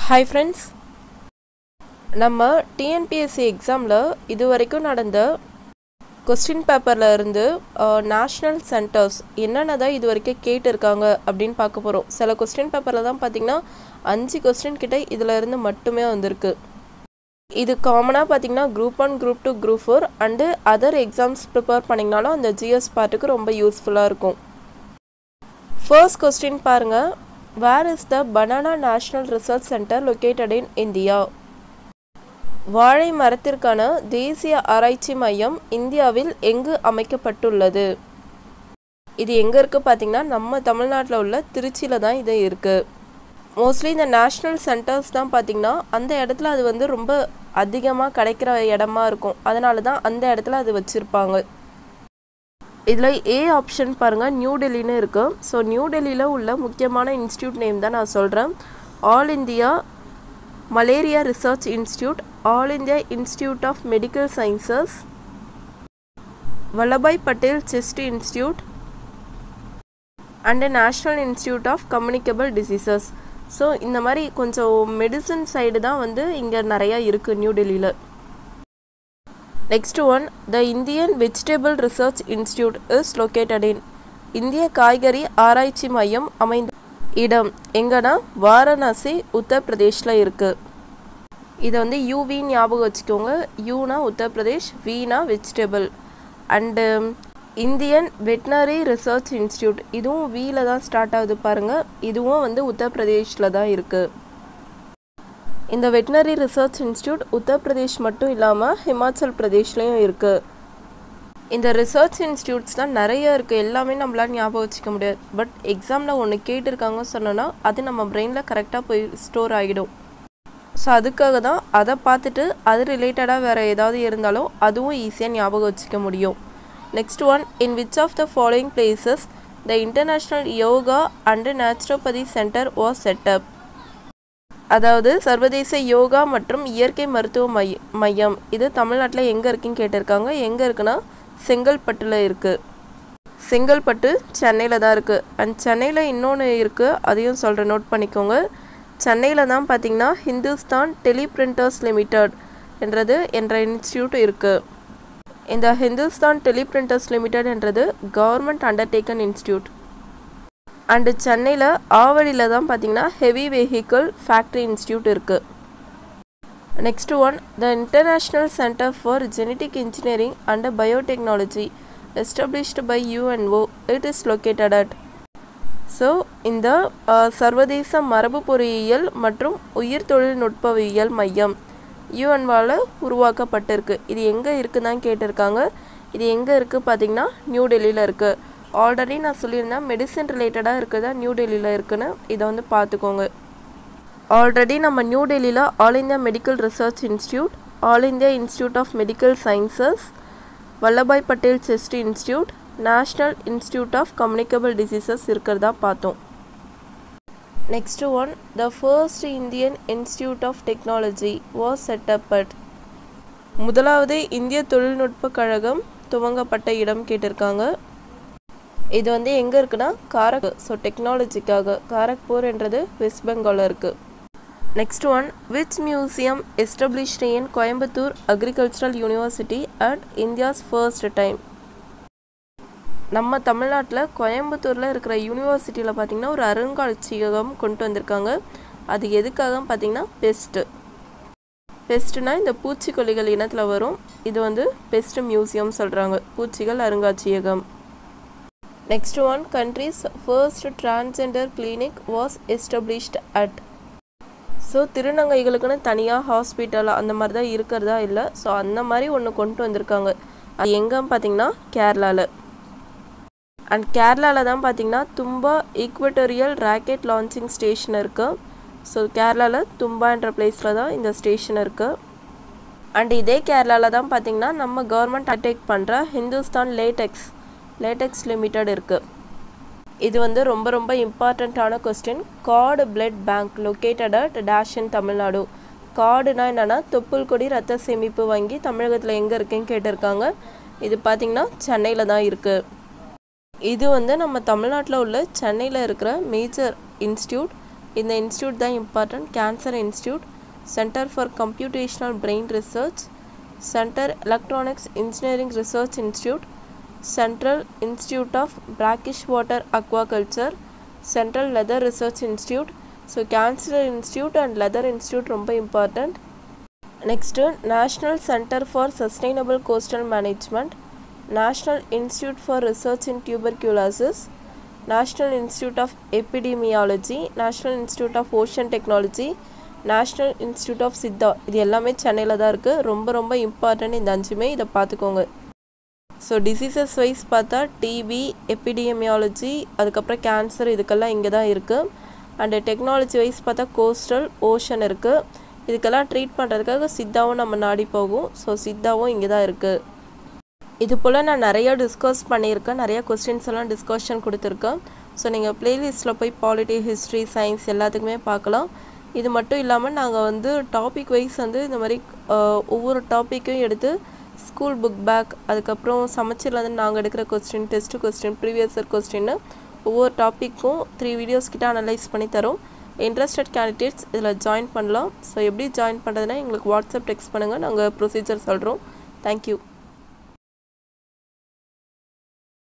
hi friends நம்ம TNPSC எக்ஸாமில் இது வரைக்கும் நடந்த கொஸ்டின் பேப்பரில் இருந்து நேஷ்னல் சென்டர்ஸ் என்னென்ன தான் இது வரைக்கும் கேட்டிருக்காங்க அப்படின்னு பார்க்க போகிறோம் சில கொஸ்டின் பேப்பரில் தான் பார்த்திங்கன்னா அஞ்சு கொஸ்டின் கிட்ட இதில் இருந்து மட்டுமே வந்திருக்கு இது காமனாக பார்த்தீங்கன்னா group one group two group four and other exams prepare பண்ணிங்கனாலும் அந்த ஜிஎஸ் பார்ட்டுக்கு ரொம்ப யூஸ்ஃபுல்லாக இருக்கும் ஃபர்ஸ்ட் கொஸ்டின் பாருங்கள் where is the banana national research centre located in India வாழை மரத்திற்கான தேசிய ஆராய்ச்சி மையம் இந்தியாவில் எங்கு அமைக்கப்பட்டுள்ளது இது எங்கே இருக்குது பார்த்தீங்கன்னா நம்ம தமிழ்நாட்டில் உள்ள திருச்சியில் தான் இது இருக்குது மோஸ்ட்லி இந்த நேஷ்னல் சென்டர்ஸ் தான் பார்த்திங்கன்னா அந்த இடத்துல அது வந்து ரொம்ப அதிகமாக கிடைக்கிற இடமா இருக்கும் அதனால தான் அந்த இடத்துல அது வச்சுருப்பாங்க இதில் ஏ ஆப்ஷன் பாருங்கள் நியூ டெல்லின்னு இருக்குது ஸோ நியூ டெல்லியில் உள்ள முக்கியமான இன்ஸ்டியூட் நேம் தான் நான் சொல்கிறேன் all India malaria research institute all India institute of medical sciences Vallabhbhai Patel chest institute and national institute of communicable diseases so இந்த மாதிரி கொஞ்சம் மெடிசன் சைடு தான் வந்து இங்கே நிறையா இருக்குது நியூ டெல்லியில் next one the Indian vegetable research institute is located in இந்திய காய்கறி ஆராய்ச்சி மையம் அமைந்த இடம் எங்கன்னா வாரணாசி உத்தரப்பிரதேஷில் இருக்குது இதை வந்து யூவி ஞாபகம் வச்சுக்கோங்க யூனா உத்தரப்பிரதேஷ் வீனா vegetable and Indian veterinary research institute இதுவும் வீல தான் ஸ்டார்ட் ஆகுது பாருங்கள் இதுவும் வந்து உத்தரப்பிரதேஷில் தான் இருக்குது இந்த வெட்னரி ரிசர்ச் இன்ஸ்டியூட் உத்தரப்பிரதேஷ் மட்டும் இல்லாமல் ஹிமாச்சல் பிரதேஷ்லேயும் இருக்குது இந்த ரிசர்ச் இன்ஸ்டியூட்ஸ் தான் நிறைய இருக்குது எல்லாமே நம்மளால் ஞாபகம் வச்சுக்க முடியாது பட் எக்ஸாமில் ஒன்று கேட்டிருக்காங்க சொன்னோன்னா அது நம்ம பிரெயினில் கரெக்டாக போய் ஸ்டோர் ஆகிடும் ஸோ அதுக்காக தான் அதை பார்த்துட்டு அது ரிலேட்டடாக வேறு ஏதாவது இருந்தாலும் அதுவும் ஈஸியாக ஞாபகம் வச்சுக்க முடியும் next one in which of the following places the international yoga and naturopathy centre was set up அதாவது சர்வதேச யோகா மற்றும் இயற்கை மருத்துவ மைய மையம் இது தமிழ்நாட்டில் எங்கே இருக்குன்னு கேட்டிருக்காங்க எங்கே இருக்குன்னா செங்கல்பட்டில் இருக்குது செங்கல்பட்டு சென்னையில் தான் இருக்குது அண்ட் சென்னையில் இன்னொன்று இருக்குது அதையும் சொல்கிறேன் நோட் பண்ணிக்கோங்க சென்னையில் தான் பார்த்திங்கன்னா ஹிந்துஸ்தான் டெலிபிரிண்டர்ஸ் லிமிடெட் என்றது என்ற இன்ஸ்டியூட் இருக்குது இந்த ஹிந்துஸ்தான் டெலிபிரிண்டர்ஸ் லிமிடெட் என்றது கவர்மெண்ட் அண்டர்டேக்கன் இன்ஸ்டியூட் அண்டு சென்னையில் ஆவடியில் தான் பார்த்தீங்கன்னா ஹெவி வெஹிக்கிள் ஃபேக்ட்ரி இன்ஸ்டியூட் இருக்குது next one the international centre for genetic engineering and biotechnology established by UNO it is located at so இந்த சர்வதேச மரபு பொறியியல் மற்றும் உயிர் தொழில்நுட்பவியல் மையம் யூஎன்வால் உருவாக்கப்பட்டிருக்கு இது எங்கே இருக்குதுன்னு கேட்டிருக்காங்க இது எங்கே இருக்குது பார்த்தீங்கன்னா நியூ டெல்லியில் இருக்குது ஆல்ரெடி நான் சொல்லியிருந்தேன் மெடிசன் ரிலேட்டடாக இருக்குதா நியூ டெல்லியில் இருக்குன்னு இதை வந்து பார்த்துக்கோங்க ஆல்ரெடி நம்ம நியூ டெல்லியில் all India medical research institute all India institute of medical sciences Vallabhbhai Patel chest institute national institute of communicable diseases இருக்கிறதா பார்த்தோம் next one the first Indian institute of technology was set up at முதலாவது இந்திய தொழில்நுட்ப கழகம் துவங்கப்பட்ட இடம் கேட்டிருக்காங்க இது வந்து எங்கே இருக்குன்னா காரக் ஸோ டெக்னாலஜிக்காக காரக்பூர் என்றது வெஸ்ட் பெங்காலில் இருக்குது next one which museum established in Coimbatore agricultural university at India's first time நம்ம தமிழ்நாட்டில் கோயம்புத்தூரில் இருக்கிற யூனிவர்சிட்டியில் பார்த்திங்கன்னா ஒரு அருங்காட்சியகம் கொண்டு வந்திருக்காங்க அது எதுக்காக பார்த்திங்கன்னா பெஸ்ட்டு பெஸ்ட்டுனா இந்த பூச்சிக்கொல்லிகள் இனத்தில் வரும் இது வந்து பெஸ்ட் மியூசியம் சொல்கிறாங்க பூச்சிகள் அருங்காட்சியகம் next one country's first transgender clinic was established at so திருநங்கைகளுக்குன்னு தனியாக ஹாஸ்பிட்டல் அந்த மாதிரி தான் இருக்கிறதா இல்லை ஸோ அந்த மாதிரி ஒன்று கொண்டு வந்திருக்காங்க அது எங்கன்னு பார்த்தீங்கன்னா கேரளாவில் அண்ட் கேரளாவில் தான் பார்த்தீங்கன்னா Thumba equatorial rocket launching station இருக்குது ஸோ கேரளாவில் தும்பான்ற பிளேஸில் தான் இந்த ஸ்டேஷன் இருக்குது அண்ட் இதே கேரளாவில் தான் பார்த்தீங்கன்னா நம்ம கவர்மெண்ட் அட்டேக் பண்ணுற ஹிந்துஸ்தான் லேடெக்ஸ் லேடெக்ஸ் லிமிடெட் இருக்குது இது வந்து ரொம்ப ரொம்ப இம்பார்ட்டண்ட்டான question cord blood bank located at dash in Tamil Nadu கார்டுனா என்னென்னா தொப்புள் கொடி ரத்த சேமிப்பு வங்கி தமிழகத்தில் எங்கே இருக்குன்னு கேட்டிருக்காங்க இது பார்த்திங்கன்னா சென்னையில் தான் இருக்குது இது வந்து நம்ம தமிழ்நாட்டில் உள்ள சென்னையில் இருக்கிற மேஜர் இன்ஸ்டியூட் இந்த இன்ஸ்டியூட் தான் important cancer institute centre for computational brain research centre electronics engineering research institute central institute of brackish water aquaculture central leather research institute so cancer institute and leather institute ரொம்ப important next national centre for sustainable coastal management national institute for research in tuberculosis national institute of epidemiology national institute of ocean technology national institute of Siddha இது எல்லாமே சென்னையில் தான் இருக்குது ரொம்ப ரொம்ப important இந்த அஞ்சுமே இதை பார்த்துக்கோங்க ஸோ டிசீசஸ் வைஸ் பார்த்தா டிபி எபிடியமியாலஜி அதுக்கப்புறம் கேன்சர் இதுக்கெல்லாம் இங்கே தான் இருக்குது அண்டு டெக்னாலஜி வைஸ் பார்த்தா கோஸ்டல் ஓஷன் இருக்குது இதுக்கெல்லாம் ட்ரீட் பண்ணுறதுக்காக சித்தாவும் நம்ம நாடி போகும் ஸோ சித்தாவும் இங்கே தான் இருக்குது இது போல் நான் நிறையா டிஸ்கஸ் பண்ணியிருக்கேன் நிறையா கொஸ்டின்ஸ் எல்லாம் டிஸ்கஷன் கொடுத்துருக்கேன் ஸோ நீங்கள் ப்ளேலிஸ்ட்டில் போய் பாலிட்டி ஹிஸ்ட்ரி சயின்ஸ் எல்லாத்துக்குமே பார்க்கலாம் இது மட்டும் இல்லாமல் நாங்கள் வந்து டாபிக் வைஸ் வந்து இந்த மாதிரி ஒவ்வொரு டாப்பிக்கும் எடுத்து ஸ்கூல் புக் பேக் அதுக்கப்புறம் சமச்சீர்லேருந்து நாங்கள் எடுக்கிற question test question previous year கொஸ்டின்னு ஒவ்வொரு டாப்பிக்கும் த்ரீ வீடியோஸ் கிட்ட அனலைஸ் பண்ணி தரோம் இன்ட்ரெஸ்டட் கேண்டிடேட்ஸ் இதில் ஜாயின் பண்ணலாம் ஸோ எப்படி ஜாயின் பண்ணுறதுனா எங்களுக்கு வாட்ஸ்அப் டெக்ஸ்ட் பண்ணுங்கள் நாங்கள் ப்ரொசீஜர் சொல்கிறோம் தேங்க்யூ